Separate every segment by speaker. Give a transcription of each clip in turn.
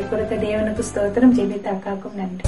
Speaker 1: கொடுத்த தேவனுக்கு ஸ்தோத்திரம் ஜெபித்த அக்காக்கும் நன்றி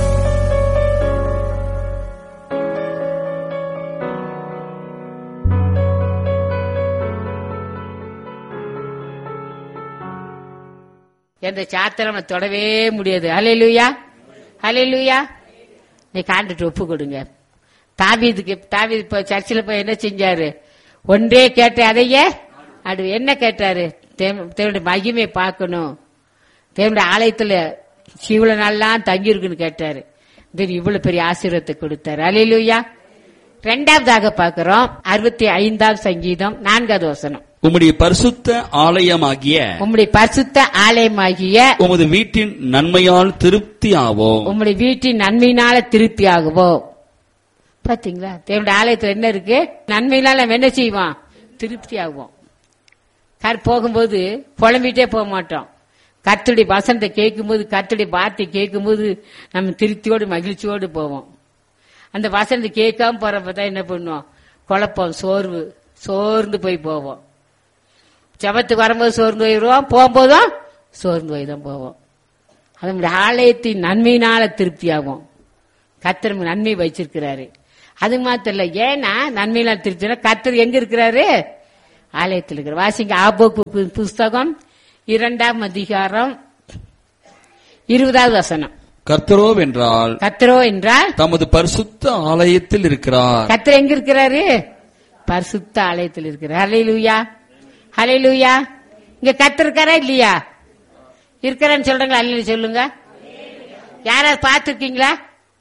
Speaker 2: எந்த சாத்திரம் நம்ம தொடவே முடியாது ஹalleluya ஹalleluya நீ காண்டுட்டு ஒப்பு கொடுங்க தாவீதுக்கு தாவீது இப்ப சர்ச்சில் போய் என்ன செஞ்சாரு ஒன்றே கேட்ட அதையே அது என்ன கேட்டாரு தேவ- தேவனுடைய மகிமை பார்க்கணும் தேவனுடைய ஆலயத்துல சிவல நாள்லாம் தங்கி இருக்குன்னு கேட்டாரு தென் இவ்வளவு பெரிய ஆசீர்வாதத்தை கொடுத்தாரு அலையிலுயா ரெண்டாவதாக பார்க்கிறோம் அறுபத்தி ஐந்தாம் சங்கீதம் நான்காவது வசனம்
Speaker 3: உம்முடைய பரிசுத்த ஆலயமாகிய
Speaker 2: உம்முடைய பரிசுத்த ஆலயமாகிய
Speaker 3: உமது வீட்டின் நன்மையால் திருப்தி ஆவோம்
Speaker 2: உம்முடைய வீட்டின் நன்மையினால திருப்தி ஆகுவோம் பாத்தீங்களா தேவனுடைய ஆலயத்துல என்ன இருக்கு நன்மையினால நம்ம என்ன செய்வோம் திருப்தி ஆகுவோம் கார் போகும்போது புலம்பிட்டே போக மாட்டோம் கர்த்தருடைய வசனத்தை கேட்கும்போது கர்த்தருடைய வார்த்தை கேட்கும்போது நம்ம திருப்தியோடு மகிழ்ச்சியோடு போவோம் அந்த வசனத்தை கேட்காம போறப்ப தான் என்ன பண்ணுவோம் குழப்பம் சோர்வு சோர்ந்து போய் போவோம் ஜபத்துக்கு வரும்போது சோர்ந்து போயிடுவோம் போகும்போதும் சோர்ந்து போய் தான் போவோம் அது நம்முடைய ஆலயத்தின் நன்மையினால திருப்தியாகும் கத்தர் நன்மை வச்சிருக்கிறாரு அது மாத்திரம் இல்ல ஏன்னா நன்மையினால் திருப்தினா கத்தர் எங்க இருக்கிறாரு ஆலயத்தில் இருக்கிற வாசிங்க ஆபோக்கு பு- புஸ்தகம் இரண்டாம் அதிகாரம் இருபதாவது வசனம்
Speaker 3: கர்த்தரோ வென்றால்
Speaker 2: கத்தரோ என்றால்
Speaker 3: தமது பரிசுத்த ஆலயத்தில் இருக்கிறார்
Speaker 2: கத்தர் எங்க இருக்கிறாரு பரிசுத்த ஆலயத்தில் இருக்கிறார் ஹலே லூயா ஹலே லூயா இங்க கத்தர் இருக்காரா இல்லையா இருக்கிறான்னு சொல்றீங்களா அல்ல சொல்லுங்க யாராவது பார்த்துருக்கீங்களா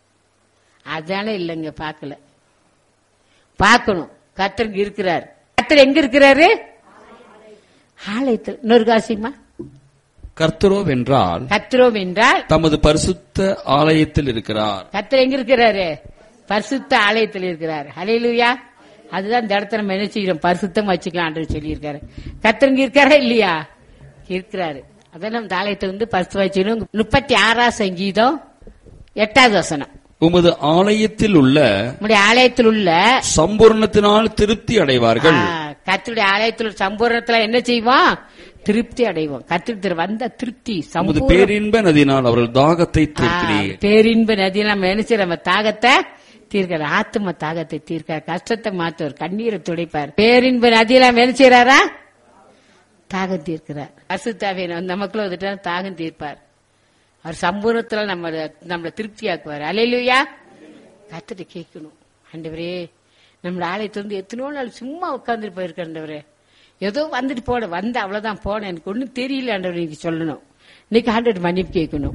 Speaker 2: அதான இல்லைங்க பார்க்கல பார்க்கணும் கத்தர் இங்க இருக்கிறார் கத்தர் எங்க இருக்கிறாரு ஆலயத்தில் இன்னொரு காசியமா
Speaker 3: கர்த்தரோ வென்றால்
Speaker 2: கத்திரோம் என்றால்
Speaker 3: தமது பரிசுத்த ஆலயத்தில் இருக்கிறார்
Speaker 2: கத்தர் எங்க இருக்கிறாரு பரிசுத்த ஆலயத்தில் இருக்கிறார் ஹalleluya அதுதான் இந்த இடத்துல நம்ம என்ன செய்யறோம் பரிசுத்தம் வச்சுக்கலாம் ஆண்டவர் சொல்லியிருக்காரு கத்தர் இங்க இருக்காரா இல்லையா இருக்கிறாரு அதான் நம்ம இந்த ஆலயத்தை வந்து பரிசு வச்சுக்கணும் முப்பத்தி ஆறாம் சங்கீதம் எட்டாவது வசனம்
Speaker 3: உமது ஆலயத்தில் உள்ள
Speaker 2: நம்முடைய ஆலயத்தில் உள்ள
Speaker 3: சம்பூர்ணத்தினால் திருப்தி அடைவார்கள்
Speaker 2: ஆ, கர்த்தருடைய ஆலயத்தில் சம்பூர்ணத்துல என்ன செய்வோம் திருப்தி அடைவோம் கத்திர வந்த திருப்தி
Speaker 3: உமது
Speaker 2: சம்பூர்ண
Speaker 3: பேரின்ப நதியினால் அவர்கள் தாகத்தை தீர்க்கிறீர்
Speaker 2: ஆ, பேரின்ப நதி நம்ம என்ன செய்யறோம் நம்ம தாகத்தை தீர்க்கிற ஆத்ம தாகத்தை தீர்க்க கஷ்டத்தை மாத்துவார் கண்ணீரை துடைப்பார் பேரின்ப நதியில நம்ம என்ன செய்யறாரா தாகம் தீர்க்கிறார் அசுத்தாவே நமக்குள்ள வந்துட்டா தாகம் தீர்ப்பார் அவர் சம்பூர்ணத்துல நம்ம நம்மளை திருப்தியாக்குவார் அலையிலுயா கத்துட்டு கேட்கணும் ஆண்டவரே நம்மள ஆலயத்துல இருந்து எத்தனையோ நாள் சும்மா உட்கார்ந்துட்டு போயிருக்க ஆண்டவரே ஏதோ வந்துட்டு போட வந்த அவ்வளவுதான் போனேன் எனக்கு ஒண்ணும் தெரியல ஆண்டவர் நீங்க சொல்லணும் இன்னைக்கு ஆண்டவர் மன்னிப்பு கேட்கணும்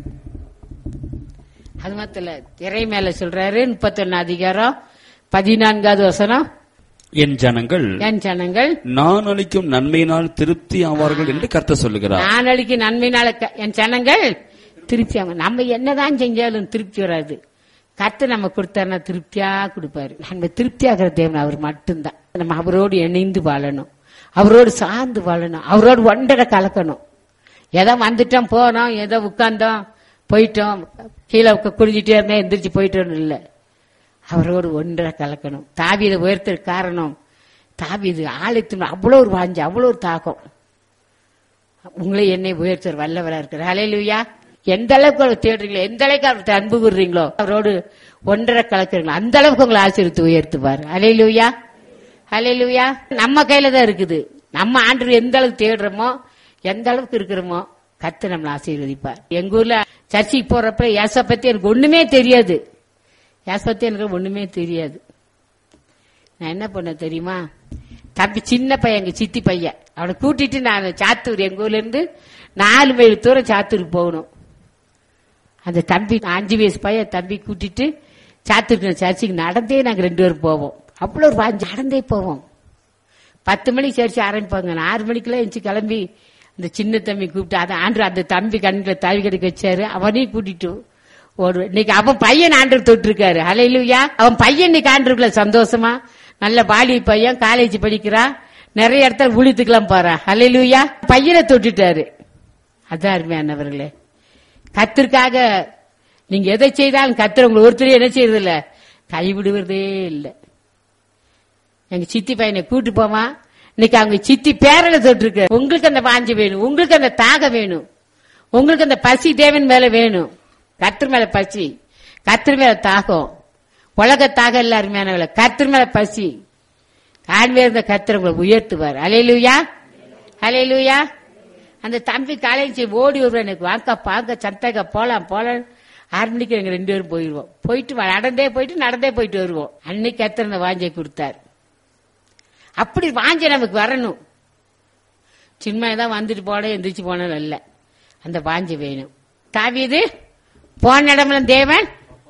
Speaker 2: அது மாத்திரம் இல்ல, திரை மேல சொல்றாரு முப்பத்தொன்னு அதிகாரம் பதினான்காவது வசனம்
Speaker 3: என் ஜனங்கள்
Speaker 2: என் ஜனங்கள்
Speaker 3: நான் அளிக்கும் நன்மையினால் திருப்தி ஆவார்கள் என்று கர்த்தர் சொல்லுகிறார்
Speaker 2: நான் அளிக்க நன்மையினால க- என் ஜனங்கள் திருப்தி ஆகும் நம்ம என்னதான் செஞ்சாலும் திருப்தி வராது கத்து நம்ம கொடுத்தாருன்னா திருப்தியா கொடுப்பாரு நம்ம திருப்தியாகிற தேவன் அவர் மட்டும்தான் நம்ம அவரோடு இணைந்து வாழணும் அவரோடு சார்ந்து வாழணும் அவரோடு ஒன்றரை கலக்கணும் ஏதோ வந்துட்டோம் போனோம் ஏதோ உட்கார்ந்தோம் போயிட்டோம் கீழே உக்க- குனிஞ்சிட்டே இருந்தேன் எந்திரிச்சு போயிட்டோம் இல்லை அவரோடு ஒன்றரை கலக்கணும் தாவீதை உயர்த்த காரணம் தாவீது ஆலயத்தின் அவ்வளோ ஒரு வாஞ்சு அவ்வளோ ஒரு தாகம் உங்களை என்னை உயர்த்தர் வல்லவரா இருக்கிறார் ஹalleluya எந்த அளவுக்கு அவர் தேடுறீங்களோ எந்த அளவுக்கு அவர்கிட்ட அன்பு கூறுறீங்களோ அவரோடு ஒன்றரை கலக்குறீங்களோ அந்த அளவுக்கு உங்களை ஆசீர்வித்து உயர்த்துவார் ஹalleluya ஹalleluya நம்ம கையில தான் இருக்குது நம்ம ஆண்டு எந்த அளவுக்கு தேடுறோமோ எந்த அளவுக்கு இருக்கிறோமோ கத்து நம்மளை ஆசீர்வதிப்பார் எங்க ஊர்ல சர்ச்சைக்கு போறப்ப ஏச பத்தி எனக்கு ஒண்ணுமே தெரியாது ஏச பத்தி எனக்கு ஒண்ணுமே தெரியாது நான் என்ன பண்ண தெரியுமா தம்பி சின்ன பையன் எங்க சித்தி பையன் அவனை கூட்டிட்டு நான் சாத்தூர் எங்க ஊர்ல இருந்து நாலு மைல் தூரம் சாத்தூருக்கு போகணும் அந்த தம்பி அஞ்சு வயசு பையன் தம்பி கூட்டிட்டு சாத்தூருக்கு சர்ச்சுக்கு நடந்தே நாங்க ரெண்டு பேரும் போவோம் அவ்வளோ ஒரு வாஞ்சி நடந்தே போவோம் பத்து மணிக்கு சர்ச்சு ஆரம்பிப்பாங்க நான் ஆறு மணிக்கெல்லாம் எழுந்து கிளம்பி அந்த சின்ன தம்பி கூப்பிட்டு அதை ஆண்டு அந்த தம்பி கண்ணில் தவி கடைக்கு வச்சாரு அவனையும் கூட்டிட்டு ஓடுவேன் இன்னைக்கு அவன் பையன் ஆண்டு தொட்டிருக்காரு அலையிலுயா அவன் பையன் இன்னைக்கு ஆண்டுக்குள்ள சந்தோஷமா நல்ல பாலி பையன் காலேஜ் படிக்கிறான் நிறைய இடத்துல ஊழியத்துக்கெல்லாம் போறான் அலையிலுயா பையனை தொட்டுட்டாரு அதான் அருமையானவர்களே கத்திற்காக நீங்க எதை செய்தாலும் கத்திர உங்களை ஒருத்தரையும் என்ன செய்யறது இல்ல கைவிடுவதே இல்லை எங்க சித்தி பையனை கூட்டு போவான் இன்னைக்கு அவங்க சித்தி பேரல தொட்டிருக்க உங்களுக்கு அந்த வாஞ்சி வேணும் உங்களுக்கு அந்த தாகம் வேணும் உங்களுக்கு அந்த பசி தேவன் மேல வேணும் கர்த்தர் மேல பசி கர்த்தர் மேல தாகம் உலக தாகம் எல்லாருமே கர்த்தர் மேல பசி ஆண்மையா இருந்த கர்த்தர் உங்களை உயர்த்துவார் அலையிலுயா அலையிலுயா அந்த தம்பி காலேஜ் ஓடி வருவான் எனக்கு வாங்க பாங்க சந்தக போலாம் போலாம் ஆறு மணிக்கு எங்க ரெண்டு பேரும் போயிடுவோம் போயிட்டு வ- நடந்தே போயிட்டு நடந்தே போயிட்டு வருவோம் அன்னைக்கு கர்த்தர் அந்த வாஞ்சை கொடுத்தார் அப்படி வாஞ்சை நமக்கு வரணும் சின்மையை தான் வந்துட்டு போன எந்திரிச்சு போனது இல்ல அந்த வாஞ்சை வேணும் தாவீது போன இடமெல்லாம் தேவன்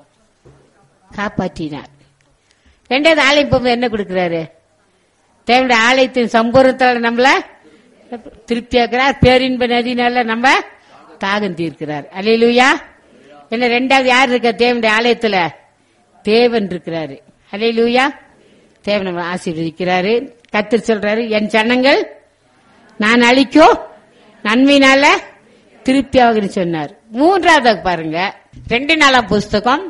Speaker 2: காப்பாற்றினார் ரெண்டாவது ஆலயம் போகும்போது என்ன கொடுக்கிறாரு தேவனுடைய ஆலயத்தின் சம்பூர்ணத்தால நம்மள திருப்தியாக்குறார் பேரின்ப நதினால நம்ம தாகம் தீர்க்கிறார் அலையிலுயா என்ன ரெண்டாவது யார் இருக்க தேவனுடைய ஆலயத்துல தேவன் இருக்கிறாரு அலையிலுயா தேவன் நம்ம ஆசீர்வதிக்கிறாரு கத்தர் சொல்றாரு என் சன்னங்கள் நான் அழிக்கும் நன்மையினால திருப்தியாகுன்னு சொன்னார் மூன்றாவது பாருங்க ரெண்டு நாளாம் புஸ்தகம்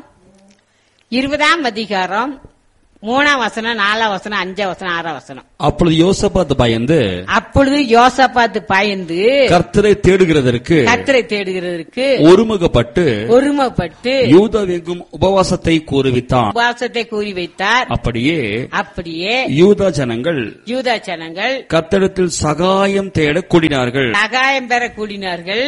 Speaker 2: இருபதாம் அதிகாரம் மூணாம் வசனம் நாலாம் வசனம் அஞ்சாம் வசனம் ஆறாம் வசனம்
Speaker 3: அப்பொழுது யோசபாத் பயந்து
Speaker 2: அப்பொழுது யோசபாத்து பயந்து
Speaker 3: கர்த்தரை தேடுகிறதற்கு
Speaker 2: கத்தரை தேடுகிறதற்கு
Speaker 3: ஒருமுகப்பட்டு
Speaker 2: ஒருமைப்பட்டு
Speaker 3: யூதாவெங்கும் உபவாசத்தை கூறுவித்தான்
Speaker 2: உபவாசத்தை கூறி வைத்தார்
Speaker 3: அப்படியே
Speaker 2: அப்படியே
Speaker 3: யூதா ஜனங்கள்
Speaker 2: யூதா ஜனங்கள்
Speaker 3: கர்த்தரிடத்தில் சகாயம் தேட கூடினார்கள்
Speaker 2: சகாயம் பெற கூடினார்கள்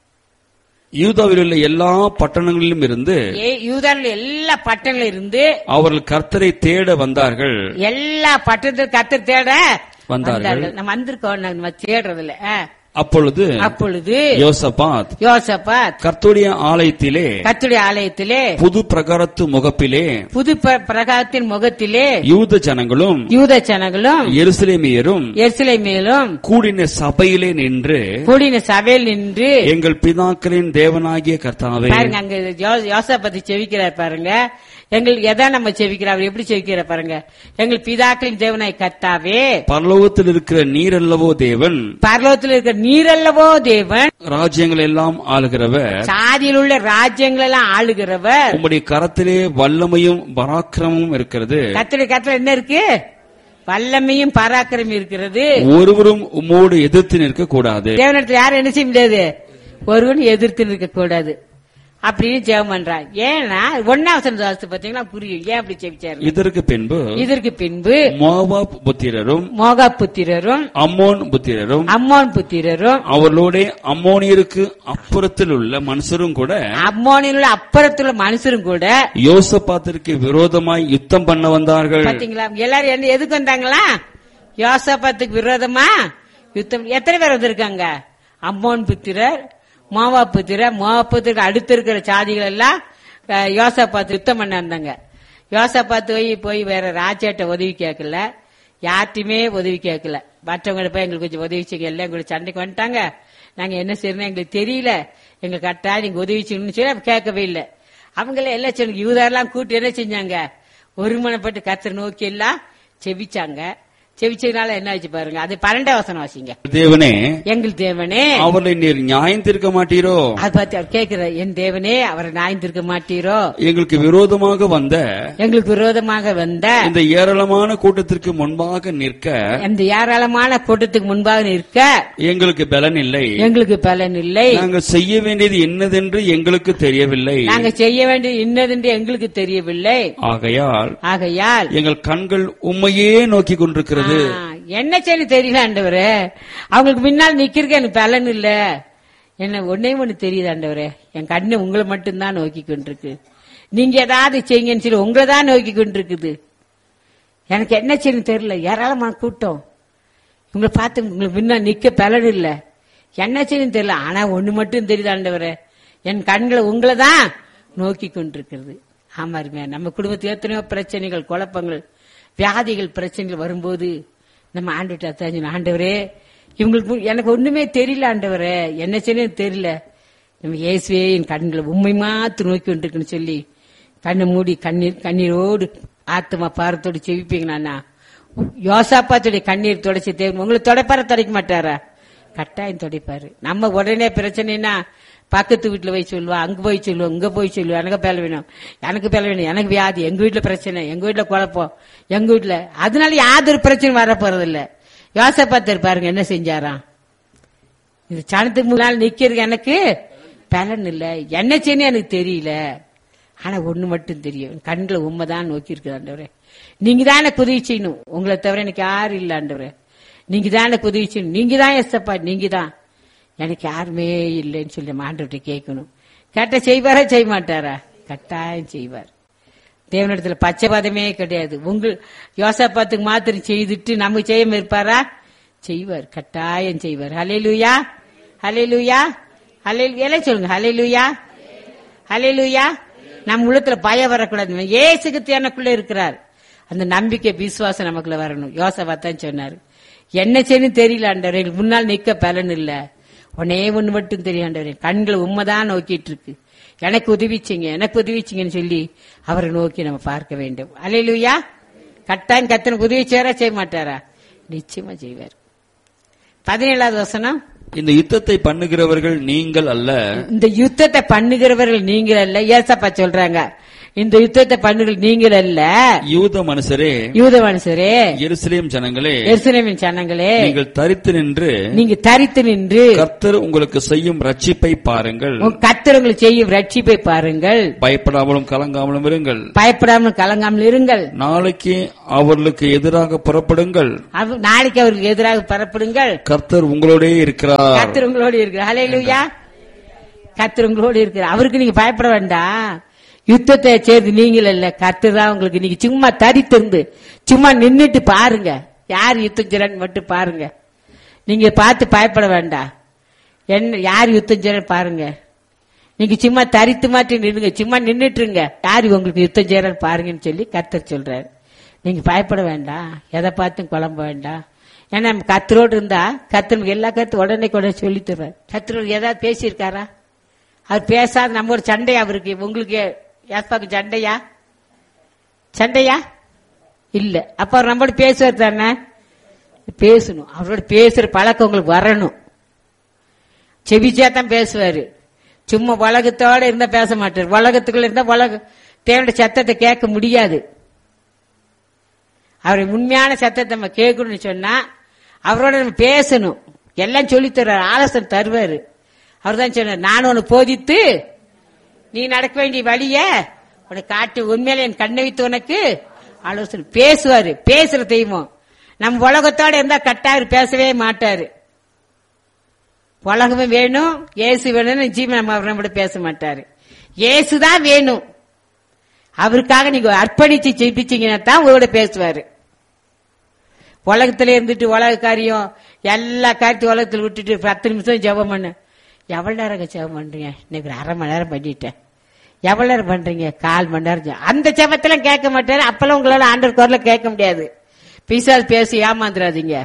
Speaker 3: யூதாவில் உள்ள எல்லா பட்டணங்களிலும் இருந்து
Speaker 2: ஏ- யூதாவில் எல்லா பட்டணங்களும் இருந்து
Speaker 3: அவர்கள் கர்த்தரை தேட வந்தார்கள்
Speaker 2: எல்லா பட்டணத்தில் கத்தர் தேட
Speaker 3: வந்தார்கள்.
Speaker 2: நம்ம வந்திருக்கோம் நம்ம தேடுறதுல ஆ.
Speaker 3: அப்பொழுது
Speaker 2: அப்பொழுது
Speaker 3: யோசபாத்
Speaker 2: யோசபாத்
Speaker 3: கர்த்தருடைய ஆலயத்திலே
Speaker 2: கத்துடைய ஆலயத்திலே
Speaker 3: புது பிரகாரத்து முகப்பிலே
Speaker 2: புது ப- பிரகாரத்தின் முகத்திலே
Speaker 3: யூத ஜனங்களும்
Speaker 2: யூத ஜனங்களும்
Speaker 3: எருசலேமியரும்
Speaker 2: எரிசிலை மேலும்
Speaker 3: கூடின சபையிலே நின்று
Speaker 2: கூடின சபையில் நின்று
Speaker 3: எங்கள் பிதாக்களின் தேவனாகிய கர்த்தாவே
Speaker 2: பாருங்க அங்க யோ- யோசபதி செவிக்கிறார் பாருங்க எங்களுக்கு எதை நம்ம செவிக்கிறார் அவர் எப்படி செவிக்கிறார் பாருங்க எங்கள் பிதாக்களின் தேவனாய் கர்த்தாவே
Speaker 3: பரலோகத்தில் இருக்கிற நீர் அல்லவோ தேவன்
Speaker 2: பரலோகத்தில் இருக்கிற நீரல்லவோ தேவன்
Speaker 3: ராஜ்யங்கள் எல்லாம் ஆளுகிறவர்
Speaker 2: சாதியில் உள்ள ராஜ்யங்கள் எல்லாம் ஆளுகிறவர்
Speaker 3: உம்முடைய கரத்திலே வல்லமையும் பராக்கிரமும் இருக்கிறது
Speaker 2: கத்திரி கத்திர என்ன இருக்கு வல்லமையும் பராக்கிரமும் இருக்கிறது
Speaker 3: ஒருவரும் உம்மோடு எதிர்த்து நிற்க கூடாது
Speaker 2: தேவனிடத்தில் யாரும் என்ன செய்ய முடியாது ஒருவன் எதிர்த்து நிற்க கூடாது அப்படின்னு ஜெபம் பண்றான் ஏன்னா ஒன்னாவசரம் தாசத்து பாத்தீங்கன்னா புரியும் ஏன் அப்படி செவிச்சாரு
Speaker 3: இதற்கு பின்பு
Speaker 2: இதற்கு பின்பு
Speaker 3: மோவாப் புத்திரரும்
Speaker 2: மோகா புத்திரரும்
Speaker 3: அம்மோன் புத்திரரும்
Speaker 2: அம்மோன் புத்திரரும்
Speaker 3: அவர்களோட அம்மோனியருக்கு அப்புறத்தில் உள்ள மனுஷரும் கூட
Speaker 2: அம்மோனில் உள்ள அப்புறத்துல மனுஷரும் கூட
Speaker 3: யோசபாத்திற்கு விரோதமாய் யுத்தம் பண்ண வந்தார்கள்
Speaker 2: பாத்தீங்களா எல்லாரும் என்ன எதுக்கு வந்தாங்களா யோசபாத்துக்கு விரோதமா யுத்தம் எத்தனை பேர் வந்திருக்காங்க அம்மோன் புத்திரர் மோவா புத்திரர் மோவா புத்திரருக்கு அடுத்து இருக்கிற சாதிகள் எல்லாம் அஹ், யோசபாத்து யுத்தம் பண்ண வந்தாங்க யோசபாத்து போய் போய் வேற ராஜாட்ட உதவி கேட்கல யார்ட்டையுமே உதவி கேட்கல மற்றவங்க போய் எங்களுக்கு கொஞ்சம் உதவி செய்யுங்க எல்லாம் எங்களுக்கு சண்டைக்கு வந்துட்டாங்க நாங்க என்ன செய்யணும் எங்களுக்கு தெரியல எங்களுக்கு கரெக்டா நீங்க உதவி செய்யணும்னு சொல்லி அப்ப கேட்கவே இல்லை அவங்கள எல்லாம் சொன்னாங்க யூதரெல்லாம் கூட்டி என்ன செஞ்சாங்க ஒருமனப்பட்டு கத்தர் நோக்கி எல்லாம் செவிச்சாங்க செவிச்சதுனால என்ன ஆச்சு பாருங்க அது பன்னெண்டாம் வசனம் வாசிங்க
Speaker 3: தேவனே
Speaker 2: எங்கள் தேவனே
Speaker 3: அவர்களை நீர் நியாயம் தீர்க்க மாட்டீரோ
Speaker 2: அது பார்த்து அவர் கேட்கிற என் தேவனே அவரை நாய்ந்திருக்க மாட்டீரோ
Speaker 3: எங்களுக்கு விரோதமாக வந்த
Speaker 2: எங்களுக்கு விரோதமாக வந்த
Speaker 3: இந்த ஏராளமான கூட்டத்திற்கு முன்பாக நிற்க
Speaker 2: அந்த ஏராளமான கூட்டத்துக்கு முன்பாக நிற்க
Speaker 3: எங்களுக்கு பலன் இல்லை
Speaker 2: எங்களுக்கு பலன் இல்லை
Speaker 3: நாங்கள் செய்ய வேண்டியது என்னதென்று எங்களுக்கு தெரியவில்லை
Speaker 2: நாங்க செய்ய வேண்டியது இன்னதென்று எங்களுக்கு தெரியவில்லை
Speaker 3: ஆகையால்
Speaker 2: ஆகையால்
Speaker 3: எங்கள் கண்கள் உம்மையே நோக்கி கொண்டிருக்கிறது
Speaker 2: ஆ, என்ன செய்யணும் தெரியல ஆண்டவரே அவங்களுக்கு முன்னால் நிக்கிறதுக்கு எனக்கு பலன் இல்ல என்ன ஒன்னே ஒண்ணு தெரியுது ஆண்டவரே என் கண்ணு உங்களை மட்டும்தான் நோக்கி கொண்டிருக்கு நீங்க ஏதாவது செய்யுங்கன்னு சொல்லி உங்களை தான் நோக்கி கொண்டிருக்குது எனக்கு என்ன செய்யணும் தெரியல ஏராளமான கூட்டம் உங்களை பார்த்து உங்களுக்கு முன்ன நிக்க பலன் இல்ல என்ன செய்யணும் தெரியல ஆனா ஒண்ணு மட்டும் தெரியுது ஆண்டவரே என் கண்களை உங்களை தான் நோக்கி கொண்டிருக்கிறது ஆமா அருமையா நம்ம குடும்பத்தில் எத்தனையோ பிரச்சனைகள் குழப்பங்கள் வியாதிகள் பிரச்சனைகள் வரும்போது நம்ம ஆண்டுகிட்ட தெரிஞ்சு ஆண்டவரே இவங்களுக்கு மு- எனக்கு ஒண்ணுமே தெரியல ஆண்டவரே என்ன செய்யணும் தெரியல நம்ம இயேசுவே என் கண்களை உண்மை மாத்து நோக்கி கொண்டிருக்குன்னு சொல்லி கண்ணை மூடி கண்ணீர் கண்ணீரோடு ஆத்மா பாரத்தோடு செவிப்பீங்க நானா யோசாப்பாத்துடைய கண்ணீர் தொடச்சி தேவன் உங்களை தொடைப்பார தொடைக்க மாட்டாரா கட்டாயம் தொடைப்பாரு நம்ம உடனே பிரச்சனைனா பக்கத்து வீட்டுல போய் சொல்லுவா அங்க போய் சொல்லுவோம் இங்க போய் சொல்லுவோம் எனக்கு பேல வேணும் எனக்கு பேல வேணும் எனக்கு வியாதி எங்க வீட்டுல பிரச்சனை எங்க வீட்டுல குழப்பம் எங்க வீட்டுல அதனால யாதொரு பிரச்சனை வர போறது இல்ல யோசப்பாத்தர் பாருங்க என்ன செஞ்சாராம் இது சனத்துக்கு முன்னால் நிக்கிறது எனக்கு பலன் இல்ல என்ன செய்யணும் எனக்கு தெரியல ஆனா ஒண்ணு மட்டும் தெரியும் என் கண்களை உண்மைதான் நோக்கி இருக்குது ஆண்டவரே நீங்க தான் எனக்கு உதவி செய்யணும் உங்களை தவிர எனக்கு யாரும் இல்ல ஆண்டவரே நீங்க தான் எனக்கு உதவி செய்யணும் நீங்க தான் எஸ்தப்பா நீங்க தான் எனக்கு யாருமே இல்லைன்னு சொல்லி நம்ம ஆண்டவர்கிட்ட கேட்கணும் கேட்ட செய்வாரா செய்ய மாட்டாரா கட்டாயம் செய்வார் தேவனிடத்துல பச்சைபாதமே கிடையாது உங்கள் யோசப்பாத்துக்கு மாத்திரம் செய்துட்டு நமக்கு செய்யாம இருப்பாரா செய்வார் கட்டாயம் செய்வார் ஹலே லூயா ஹலே லூயா ஹலே எல்லாம் சொல்லுங்க ஹலே லூயா ஹலே லூயா நம்ம உள்ளத்துல பயம் வரக்கூடாது ஏசுக்கு எனக்குள்ள இருக்கிறார் அந்த நம்பிக்கை விசுவாசம் நமக்குள்ள வரணும் யோசபாத்தான் சொன்னாரு என்ன செய்யணும் தெரியல ஆண்டவரே எனக்கு முன்னால் நிக்க பலன் இல்ல உன்னே ஒண்ணு மட்டும் தெரியும் ஆண்டவரே கண்களை உண்மைதான் நோக்கிட்டு இருக்கு எனக்கு உதவிச்சிங்க எனக்கு உதவிச்சிங்கன்னு சொல்லி அவரை நோக்கி நம்ம பார்க்க வேண்டும் அலையிலுயா கட்டாயம் கத்தனுக்கு உதவி செய்யறா செய்ய மாட்டாரா நிச்சயமா செய்வார் பதினேழாவது வசனம்
Speaker 3: இந்த யுத்தத்தை பண்ணுகிறவர்கள் நீங்கள் அல்ல
Speaker 2: இந்த யுத்தத்தை பண்ணுகிறவர்கள் நீங்கள் அல்ல ஏசப்பா சொல்றாங்க இந்த யுத்தத்தை பண்ணுகள் நீங்கள் அல்ல
Speaker 3: யூத மனுஷரே
Speaker 2: யூத மனுஷரே
Speaker 3: எருசலேம் ஜனங்களே
Speaker 2: எருசலேமின் சனங்களே
Speaker 3: நீங்கள் தரித்து நின்று
Speaker 2: நீங்க தரித்து நின்று
Speaker 3: கர்த்தர் உங்களுக்கு செய்யும் ரட்சிப்பை பாருங்கள்
Speaker 2: உங்க கத்திரங்களை செய்யும் ரட்சிப்பை பாருங்கள்
Speaker 3: பயப்படாமலும் கலங்காமலும் இருங்கள்
Speaker 2: பயப்படாமல் கலங்காமல் இருங்கள்
Speaker 3: நாளைக்கு அவர்களுக்கு எதிராக புறப்படுங்கள்
Speaker 2: அவ- நாளைக்கு அவருக்கு எதிராக பரப்படுங்கள்
Speaker 3: கர்த்தர் உங்களோடே இருக்கிறார்
Speaker 2: கத்தர் உங்களோடு இருக்கிறார் ஹalleluya கத்தர் உங்களோடு இருக்கிறார் அவருக்கு நீங்க பயப்பட வேண்டாம் யுத்தத்தை செய்து நீங்கள் இல்ல கத்தர் தான் உங்களுக்கு நீங்க சும்மா தரித்திருந்து சும்மா நின்னுட்டு பாருங்க யார் யுத்தம் செய்யறான்னு மட்டும் பாருங்க நீங்க பார்த்து பயப்பட வேண்டாம் என்ன யார் யுத்தம் செய்யறான்னு பாருங்க நீங்க சும்மா தரித்து மாட்டி நின்னுங்க சும்மா நின்னுட்டுருங்க யார் உங்களுக்கு யுத்தம் செய்யறான்னு பாருங்கன்னு சொல்லி கத்தர் சொல்றாரு நீங்க பயப்பட வேண்டாம் எதை பார்த்தும் குழம்ப வேண்டாம் ஏன்னா நம்ம கத்தரோடு இருந்தா கத்தர் எல்லா கருத்து உடனே கூட சொல்லி தருவார் கத்தரோடு ஏதாவது பேசியிருக்காரா அவர் பேசாத நம்ம ஒரு சண்டையா அவருக்கு உங்களுக்கு யாஸ்பாக்கு சண்டையா சண்டையா இல்ல அப்ப அவர் நம்மளோட பேசுவார் தானே பேசணும் அவரோட பேசுற பழக்கம் உங்களுக்கு வரணும் செவிச்சா தான் பேசுவாரு சும்மா உலகத்தோட இருந்தா பேச மாட்டார் உலகத்துக்குள்ள இருந்தா உலக தேவனுடைய சத்தத்தை கேட்க முடியாது அவரை உண்மையான சத்தத்தை நம்ம கேட்கணும்னு சொன்னா அவரோட நம்ம பேசணும் எல்லாம் சொல்லித் தர்றாரு ஆலோசனை தருவாரு அவர் தான் சொன்னார் நான் உனக்கு போதித்து நீ நடக்க வேண்டிய வழிய உனக்கு காட்டு உண்மையில என் கண்ணை வைத்து உனக்கு ஆலோசனை பேசுவாரு பேசுற தெய்வம் நம்ம உலகத்தோட இருந்தா கட்டாரு பேசவே மாட்டாரு உலகமே வேணும் இயேசு வேணும்னு ஜீவன் நம்ம அவர் நம்மளோட பேச மாட்டாரு இயேசு தான் வேணும் அவருக்காக நீங்க அர்ப்பணிச்சு ஜெயிப்பிச்சீங்கன்னா தான் உங்களோட பேசுவாரு உலகத்துல இருந்துட்டு உலக காரியம் எல்லா காரியத்தையும் உலகத்துல விட்டுட்டு பத்து நிமிஷம் ஜெபம் பண்ணு எவ்வளவு நேரம் ஜெபம் பண்றீங்க இன்னைக்கு ஒரு அரை மணி நேரம் பண்ணிட்டேன் எவ்வளவு நேரம் பண்றீங்க கால் மணி நேரம் ஜெபம். அந்த ஜெபத்தெல்லாம் கேட்க மாட்டாரு அப்பெல்லாம் உங்களால ஆண்டர் குரல கேட்க முடியாது பிசால் பேசி ஏமாந்துடாதீங்க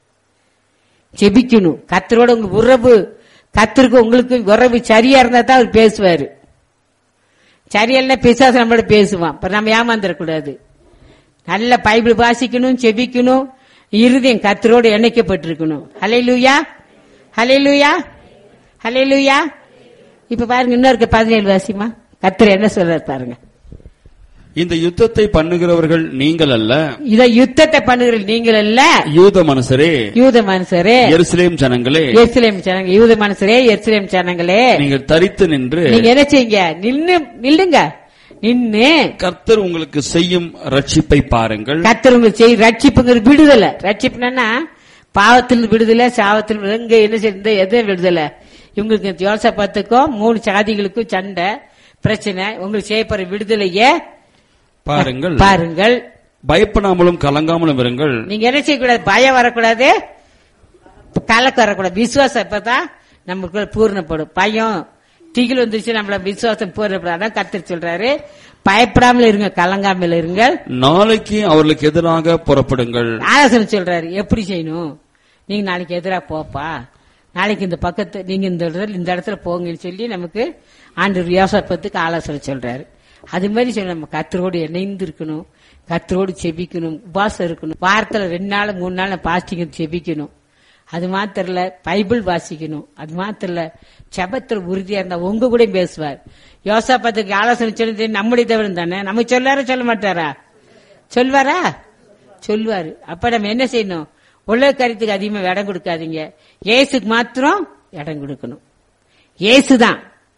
Speaker 2: ஜெபிக்கணும் கத்தரோட உங்க உறவு கத்தருக்கு உங்களுக்கு உறவு சரியா இருந்தா தான் அவர் பேசுவாரு சரியில்லை பிசாசு நம்மளோட பேசுவான் அப்ப நம்ம ஏமாந்துடக்கூடாது நல்ல பைபிள் வாசிக்கணும் செபிக்கணும் இருதயம் கத்தரோடு இணைக்கப்பட்டிருக்கணும் ஹலே லூயா ஹலே லூயா ஹலே லூயா இப்ப பாருங்க இன்னொரு பதினேழு வாசிமா கத்தர் என்ன சொல்றாரு பாருங்க
Speaker 3: இந்த யுத்தத்தை பண்ணுகிறவர்கள் நீங்கள் அல்ல
Speaker 2: இத யுத்தத்தை பண்ணுகிற நீங்கள் அல்ல
Speaker 3: யூத மனுஷரே
Speaker 2: யூத மனுஷரே
Speaker 3: எருசலேம் ஜனங்களே
Speaker 2: எருசலேம் ஜனங்க யூத மனுஷரே எருசலேம் ஜனங்களே
Speaker 3: நீங்கள் தரித்து நின்று
Speaker 2: நீங்க என்ன செய்யுங்க நின்னு நில்லுங்க நின்னு
Speaker 3: கர்த்தர் உங்களுக்கு செய்யும் ரட்சிப்பை பாருங்கள்
Speaker 2: கத்தர் உங்களுக்கு செய் ரட்சிப்புங்கிற விடுதலை ரட்சிப்புனா பாவத்தில் விடுதலை சாவத்தில் விடுதலை. இங்க என்ன செய்ய எதை விடுதலை இவங்களுக்கு யோசப்பத்துக்கும் மூணு சாதிகளுக்கும் சண்டை பிரச்சனை உங்களுக்கு செய்யப்படுற விடுதலையே
Speaker 3: பாருங்கள்
Speaker 2: பாருங்கள்
Speaker 3: பயப்படாமலும் கலங்காமலும் இருங்கள்
Speaker 2: நீங்க என்ன செய்யக்கூடாது பயம் வரக்கூடாது கலக்கம் வரக்கூடாது விசுவாசம் இப்பதான் நமக்கு பூர்ணப்படும் பயம் திகில் வந்துருச்சு நம்மள விசுவாசம் பூர்ணப்படும் அதான் கத்தர் சொல்றாரு பயப்படாமல் இருங்க கலங்காமல் இருங்கள்
Speaker 3: நாளைக்கு அவர்களுக்கு எதிராக புறப்படுங்கள்
Speaker 2: ஆலோசனை சொல்றாரு எப்படி செய்யணும் நீங்க நாளைக்கு எதிரா போப்பா நாளைக்கு இந்த பக்கத்து நீங்க இந்த இடத்துல இந்த இடத்துல போங்கன்னு சொல்லி நமக்கு ஆண்டு யோசப்பத்துக்கு ஆலோசனை சொல்றாரு அது மாதிரி சொல்ல நம்ம கத்தரோடு இணைந்து இருக்கணும் கத்தரோடு செபிக்கணும் உபாசம் இருக்கணும் வாரத்துல ரெண்டு நாள் மூணு நாள் பாஸ்டிங் செபிக்கணும் அது மாத்திரம் இல்ல பைபிள் வாசிக்கணும் அது மாத்திரம் இல்ல செபத்துல உறுதியா இருந்தா உங்க கூட பேசுவார் யோசாப்பத்துக்கு ஆலோசனை சொல்லி நம்முடைய தேவன் தானே நம்ம சொல்லாரா சொல்ல மாட்டாரா சொல்வாரா சொல்வாரு அப்ப நம்ம என்ன செய்யணும் உலக கருத்துக்கு அதிகமா இடம் கொடுக்காதீங்க இயேசுக்கு மாத்திரம் இடம் கொடுக்கணும் இயேசுதான்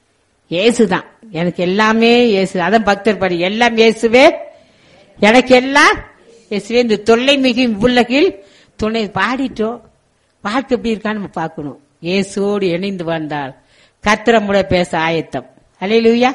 Speaker 2: இயேசுதான் எனக்கு எல்லாமே இயேசு அதான் பக்தர் பாடி எல்லாம் இயேசுவே எனக்கு எல்லாம் இயேசுவே இந்த தொல்லை மிகு உலகில் துணை பாடிட்டோம் வாழ்க்கை எப்படி இருக்கான்னு நம்ம பார்க்கணும் இயேசுவோடு இணைந்து வந்தால் கத்திரமுட பேச ஆயத்தம் அலையிலுயா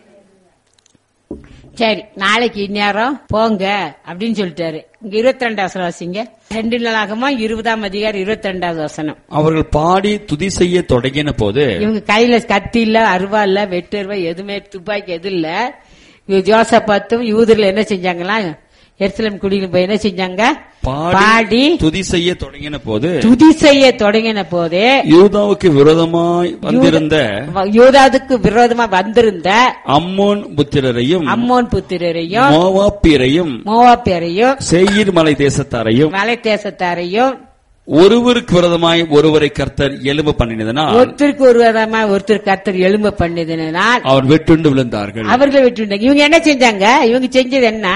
Speaker 2: சரி நாளைக்கு இந்நேரம் போங்க அப்படின்னு சொல்லிட்டாரு இங்க இருபத்தி ரெண்டாவது வாசிங்க ரெண்டு நாளாகமா இருபதாம் அதிகாரம் இருபத்தி ரெண்டாவது வசனம்
Speaker 3: அவர்கள் பாடி துதி செய்ய தொடங்கின போது
Speaker 2: இவங்க கையில கத்தி இல்ல அருவா இல்ல வெட்டு அருவா எதுவுமே துப்பாக்கி எது இல்ல இவங்க ஜோசப்பாத்தும் யூதர்ல என்ன செஞ்சாங்களா எருசலேம் குடியில் போய் என்ன செஞ்சாங்க
Speaker 3: பாடி
Speaker 2: பாடி
Speaker 3: துதி செய்ய தொடங்கின போது
Speaker 2: துதி செய்ய தொடங்கின போதே
Speaker 3: யூதாவுக்கு விரோதமாய் வந்திருந்த
Speaker 2: யூதாதுக்கு விரோதமா வந்திருந்த
Speaker 3: அம்மோன் புத்திரரையும்
Speaker 2: அம்மோன் புத்திரரையும்
Speaker 3: மோவாப்பியரையும்
Speaker 2: மோவாப்பியரையும்
Speaker 3: சேயீர் மலை தேசத்தாரையும்
Speaker 2: மலை தேசத்தாரையும்
Speaker 3: ஒருவருக்கு விரோதமாய் ஒருவரை கர்த்தர் எலும்பு பண்ணினதனால்
Speaker 2: ஒருத்தருக்கு ஒரு விதமா ஒருத்தர் கர்த்தர் எலும்ப பண்ணதுனால்
Speaker 3: அவர் வெட்டுண்டு விழுந்தார்கள்
Speaker 2: அவர்கள் விட்டுட்டாங்க இவங்க என்ன செஞ்சாங்க இவங்க செஞ்சது என்ன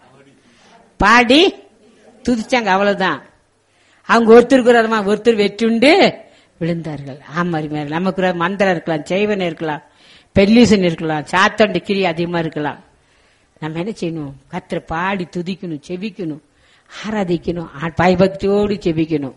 Speaker 2: பாடி துதிச்சாங்க அவ்வளவுதான் அவங்க ஒருத்தருக்கு விரோதமா ஒருத்தர் வெட்டுண்டு விழுந்தார்கள் ஆமாரி மேல நமக்கு ஒரு மந்திரம் இருக்கலாம் செய்வன் இருக்கலாம் பெல்லீசன் இருக்கலாம் சாத்தண்டு கிரி அதிகமா இருக்கலாம் நம்ம என்ன செய்யணும் கத்திர பாடி துதிக்கணும் செபிக்கணும் ஆராதிக்கணும் ஆ- பயபக்தியோடு செபிக்கணும்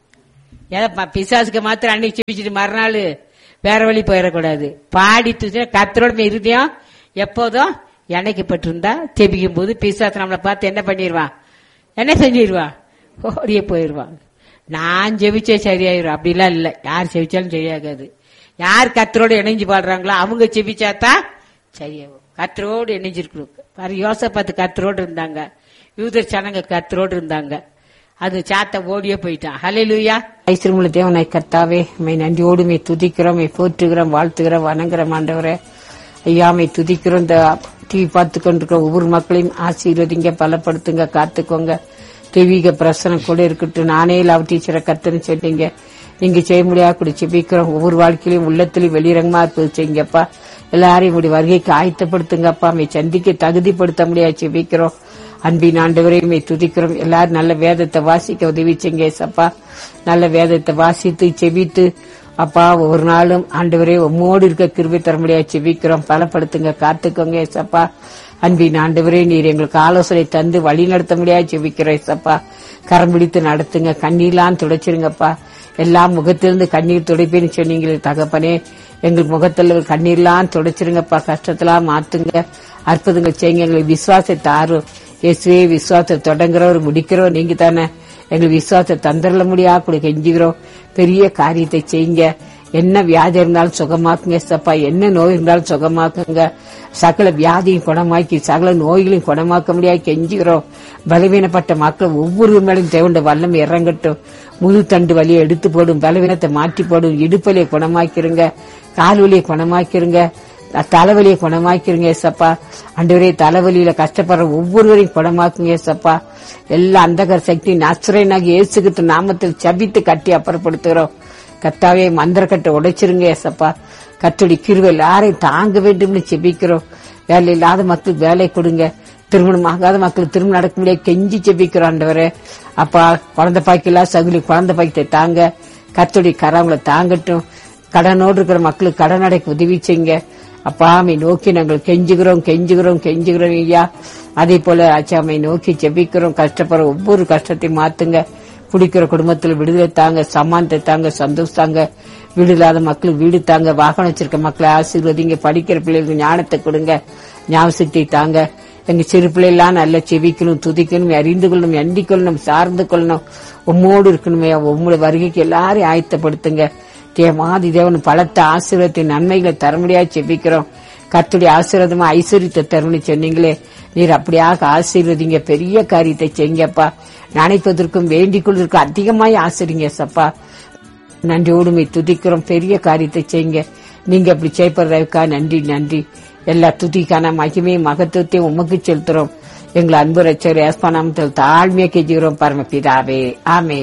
Speaker 2: ஏதோ ப- பிசாசுக்கு மாத்திரம் அன்னைக்கு செபிச்சுட்டு மறுநாள் வேற வழி போயிடக்கூடாது பாடி துதி கத்தரோட இருதயம் எப்போதும் இணைக்கப்பட்டிருந்தா செபிக்கும் போது பிசாசு நம்மளை பார்த்து என்ன பண்ணிடுவான் என்ன செஞ்சிருவான் ஓடியே போயிடுவான் நான் ஜெபிச்சே சரியாயிரும் அப்படிலாம் இல்லை யார் செபிச்சாலும் சரியாகாது யார் கத்தரோடு இணைஞ்சு பாடுறாங்களோ அவங்க செபிச்சாதான் சரியாகும் கத்தரோடு இணைஞ்சிருக்கணும் பாரு யோசப்பாத்து கத்தரோடு இருந்தாங்க யூதர் சனங்க கத்தரோடு இருந்தாங்க அது சாத்த ஓடியே போயிட்டான் ஹலே லூயா ஐஸ்வரமுள்ள தேவனாய் கர்த்தாவே மை நன்றியோடு மை துதிக்கிறோம் மை போற்றுகிறோம் வாழ்த்துகிறோம் வணங்குறோம் ஆண்டவரே ஐயா மை துதிக்கிறோம் இந்த டிவி பார்த்து கொண்டிருக்கிற ஒவ்வொரு மக்களையும் ஆசீர்வதிங்க பலப்படுத்துங்க காத்துக்கோங்க தெய்வீக பிரசனம் கூட இருக்கட்டும் நானே லவ் டீச்சரை கத்துன்னு சொன்னீங்க நீங்க செய்ய முடியாது கூட செபிக்கிறோம் ஒவ்வொரு வாழ்க்கையிலும் உள்ளத்திலையும் வெளிரங்கமா இருப்பது செய்யுங்கப்பா எல்லாரையும் உடைய வருகைக்கு ஆயத்தப்படுத்துங்கப்பா மை சந்திக்க தகுதிப்படுத்த முடியாது செபிக்கிறோம் அன்பின் ஆண்டவரையுமே துதிக்கிறோம் எல்லாரும் நல்ல வேதத்தை வாசிக்க உதவி செய்யுங்க ஏசப்பா நல்ல வேதத்தை வாசித்து செபித்து அப்பா ஒரு நாளும் ஆண்டவரே உம்மோடு இருக்க கிருபை தர முடியாது செபிக்கிறோம் பலப்படுத்துங்க காத்துக்கோங்க ஏசப்பா அன்பின் ஆண்டவரே நீர் எங்களுக்கு ஆலோசனை தந்து வழி நடத்த முடியாது செபிக்கிறோம் ஏசப்பா கரம் பிடித்து நடத்துங்க கண்ணீர்லாம் துடைச்சிருங்கப்பா எல்லா முகத்திலிருந்து கண்ணீர் துடைப்பேன்னு சொன்னீங்களே தகப்பனே எங்கள் முகத்தில் கண்ணீர்லாம் துடைச்சிருங்கப்பா கஷ்டத்தெல்லாம் மாத்துங்க அற்புதங்கள் செய்யுங்க எங்களுக்கு விசுவாசத்தை ஆறும் இயேசுவே விசுவாசத்தை தொடங்குறவர் முடிக்கிறவர் நீங்க தானே எங்களுக்கு விசுவாசத்தை தந்துடல முடியா கூட கெஞ்சுகிறோம் பெரிய காரியத்தை செய்யுங்க என்ன வியாதி இருந்தாலும் சுகமாக்குங்க சப்பா என்ன நோய் இருந்தாலும் சுகமாக்குங்க சகல வியாதியும் குணமாக்கி சகல நோய்களையும் குணமாக்க முடியாது கெஞ்சுகிறோம் பலவீனப்பட்ட மக்கள் ஒவ்வொரு மேலும் தேவண்ட வல்லம் இறங்கட்டும் முழு தண்டு வலியை எடுத்து போடும் பலவீனத்தை மாற்றி போடும் இடுப்பலியை குணமாக்கிருங்க கால் வலியை குணமாக்கிருங்க தலைவலியை குணமாக்கிருங்க ஏசப்பா அண்டவரே தலைவலியில கஷ்டப்படுற ஒவ்வொருவரையும் குணமாக்குங்க ஏசப்பா எல்லா அந்தகர சக்தி நசுரனாகி இயேசுகிட்டு நாமத்தில் சபித்து கட்டி அப்புறப்படுத்துகிறோம் கத்தாவே மந்திரக்கட்டை உடைச்சிருங்க ஏசப்பா கத்தோடி கிருவை யாரையும் தாங்க வேண்டும்னு செபிக்கிறோம் வேலை இல்லாத மக்களுக்கு வேலை கொடுங்க திருமணம் ஆகாத மக்களுக்கு திருமணம் நடக்க முடியாது கெஞ்சி செபிக்கிறோம் ஆண்டவரே அப்பா குழந்தை பாய்க்கெல்லாம் சகுலி குழந்தை பாய்க்கத்தை தாங்க கத்தோடி கரவங்களை தாங்கட்டும் கடனோடு இருக்கிற மக்களுக்கு கடன் அடைக்க உதவி செய்யுங்க அப்பாமை நோக்கி நாங்கள் கெஞ்சுகிறோம் கெஞ்சுகிறோம் கெஞ்சுகிறோம் ஐயா அதே போல அச்சாமை நோக்கி செபிக்கிறோம் கஷ்டப்படுற ஒவ்வொரு கஷ்டத்தையும் மாத்துங்க குடிக்கிற குடும்பத்தில் விடுதலை தாங்க சமானத்தை தாங்க சந்தோஷம் தாங்க வீடு இல்லாத மக்களுக்கு வீடு தாங்க வாகனம் வச்சிருக்க மக்களை ஆசீர்வதிங்க படிக்கிற பிள்ளைகளுக்கு ஞானத்தை கொடுங்க ஞாபகத்தை தாங்க எங்க சிறு பிள்ளைலாம் நல்லா செவிக்கணும் துதிக்கணும் அறிந்து கொள்ளணும் எண்ணிக் கொள்ளணும் சார்ந்து கொள்ளணும் உம்மோடு இருக்கணுமே உம்மோட வருகைக்கு எல்லாரையும் ஆயத்தப்படுத்துங்க தேவாதி தேவன் பலத்த ஆசீர்வாதத்தின் நன்மைகளை தர முடியாது செபிக்கிறோம் கத்துடைய ஆசீர்வாதமா ஐஸ்வர்யத்தை தரும்னு சொன்னீங்களே நீர் அப்படியாக ஆசீர்வதிங்க பெரிய காரியத்தை செய்யுங்கப்பா நினைப்பதற்கும் வேண்டிக் கொள்வதற்கும் அதிகமாய் ஆசிரிங்க சப்பா நன்றியோடுமை துதிக்கிறோம் பெரிய காரியத்தை செய்யுங்க நீங்க அப்படி செய்யப்படுறதுக்கா நன்றி நன்றி எல்லா துதிக்கான மகிமை மகத்துவத்தையும் உமக்கு செலுத்துறோம் எங்களை அன்பு ரச்சர் ஏஸ்பானாமத்தில் தாழ்மையா கெஞ்சுகிறோம் பரமபிதாவே ஆமே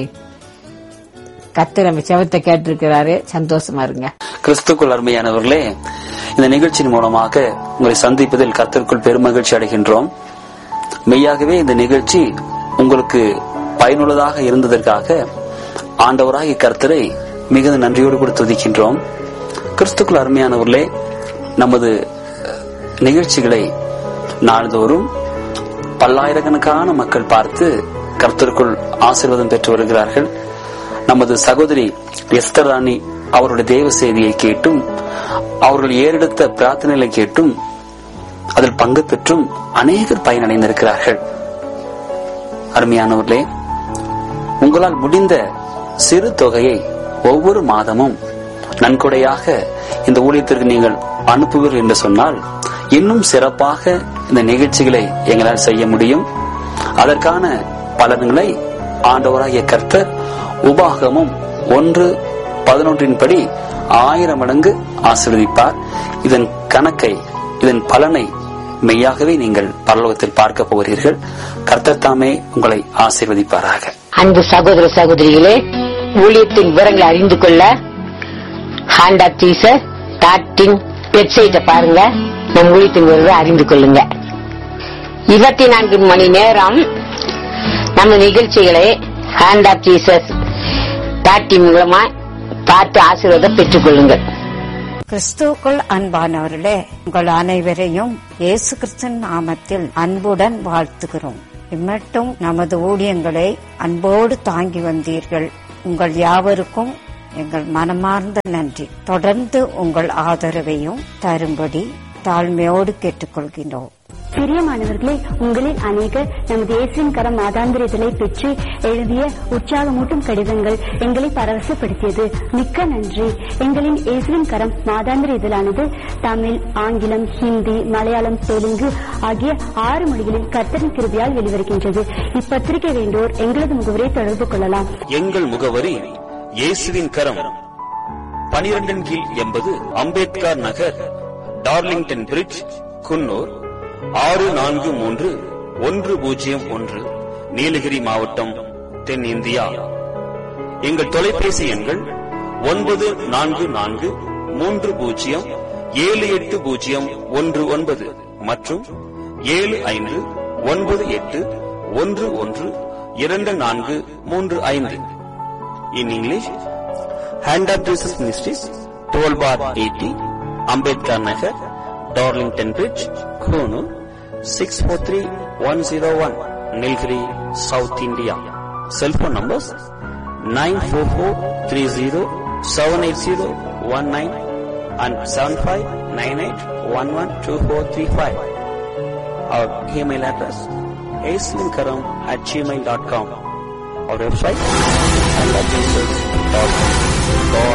Speaker 2: கத்து நம்ம செவத்தை கேட்டிருக்கிறாரு சந்தோஷமா இருங்க
Speaker 4: கிறிஸ்துக்குள் அருமையானவர்களே இந்த நிகழ்ச்சியின் மூலமாக உங்களை சந்திப்பதில் கர்த்தருக்குள் பெருமகிழ்ச்சி அடைகின்றோம் மெய்யாகவே இந்த நிகழ்ச்சி உங்களுக்கு பயனுள்ளதாக இருந்ததற்காக ஆண்டவராகிய கர்த்தரை மிகுந்த நன்றியோடு கூட துதிக்கின்றோம் கிறிஸ்துக்குள் அருமையானவர்களே நமது அஹ், நிகழ்ச்சிகளை நாள்தோறும் பல்லாயிரக்கணக்கான மக்கள் பார்த்து கர்த்தருக்குள் ஆசீர்வாதம் பெற்று வருகிறார்கள் நமது சகோதரி எஸ்தர் ராணி அவருடைய தேவ செய்தியை கேட்டும் அவர்கள் ஏறெடுத்த பிரார்த்தனைகளை கேட்டும் அதில் பங்கு பெற்றும் அநேகர் பயனடைந்திருக்கிறார்கள் அருமையானவர்களே உங்களால் முடிந்த சிறு தொகையை ஒவ்வொரு மாதமும் நன்கொடையாக இந்த ஊழியத்திற்கு நீங்கள் அனுப்புவீர்கள் என்று சொன்னால் இன்னும் சிறப்பாக இந்த நிகழ்ச்சிகளை எங்களால் செய்ய முடியும் அதற்கான பலன்களை ஆண்டவராகிய கர்த்தர் உபாகமும் ஒன்று பதினொன்றின் படி ஆயிரம் மடங்கு ஆசீர்வதிப்பார் இதன் கணக்கை இதன் பலனை மெய்யாகவே நீங்கள் பரலோகத்தில் பார்க்க போகிறீர்கள் கர்த்தர் தாமே உங்களை ஆசீர்வதிப்பாராக
Speaker 2: அன்பு சகோதர சகோதரிகளே ஊழியத்தின் விவரங்களை அறிந்து கொள்ள ஹாண்டா டீசர் டாட்டின் வெப்சைட்டை பாருங்க நம் ஊழியத்தின் விவரத்தை அறிந்து கொள்ளுங்க இருபத்தி நான்கு மணி நேரம் நம்ம நிகழ்ச்சிகளை ஹேண்ட் ஆஃப் ஜீசஸ் டாட்டின் மூலமா பார்த்து ஆசீர்வாதம் பெற்றுக் கொள்ளுங்கள்
Speaker 5: கிறிஸ்துவுக்குள் அன்பானவர்களே உங்கள் அனைவரையும் இயேசு கிறிஸ்தன் நாமத்தில் அன்புடன் வாழ்த்துகிறோம் இம்மட்டும் நமது ஊழியங்களை அன்போடு தாங்கி வந்தீர்கள் உங்கள் யாவருக்கும் எங்கள் மனமார்ந்த நன்றி தொடர்ந்து உங்கள் ஆதரவையும் தரும்படி தாழ்மையோடு கேட்டுக்கொள்கின்றோம்
Speaker 6: பிரியமானவர்களே உங்களில் அநேகர் நமது இயேசுவின் கரம் மாதாந்திர இதழை பெற்று எழுதிய உற்சாகமூட்டும் கடிதங்கள் எங்களை பரவசப்படுத்தியது மிக்க நன்றி எங்களின் இயேசுவின் கரம் மாதாந்திர இதழானது தமிழ் ஆங்கிலம் ஹிந்தி மலையாளம் தெலுங்கு ஆகிய ஆறு மொழிகளில் கர்த்தரின் கிருபியால் வெளிவருகின்றது இப்பத்திரிகை வேண்டோர் எங்களது முகவரை தொடர்பு கொள்ளலாம்
Speaker 3: எங்கள் முகவரி இயேசுவின் கரம் பனிரெண்டின் கீழ் எண்பது அம்பேத்கர் நகர் டார்லிங்டன் பிரிட்ஜ் குன்னூர் ஆறு நான்கு மூன்று ஒன்று பூஜ்ஜியம் ஒன்று நீலகிரி மாவட்டம் தென்னிந்தியா எங்கள் தொலைபேசி எண்கள் ஒன்பது நான்கு நான்கு மூன்று பூஜ்ஜியம் ஏழு எட்டு பூஜ்ஜியம் ஒன்று ஒன்பது மற்றும் ஏழு ஐந்து ஒன்பது எட்டு ஒன்று ஒன்று இரண்டு நான்கு மூன்று ஐந்து in English hand of Jesus ministries twelve bar eighty Ambedkar Nagar Darlington bridge Coonoor six four three one zero one Nilgiri south India cellphone numbers nine four four three zero seven eight zero one nine and seven five nine eight one one two four three five our email address ஏஸ்லின்கரம் at gmail dot com our website and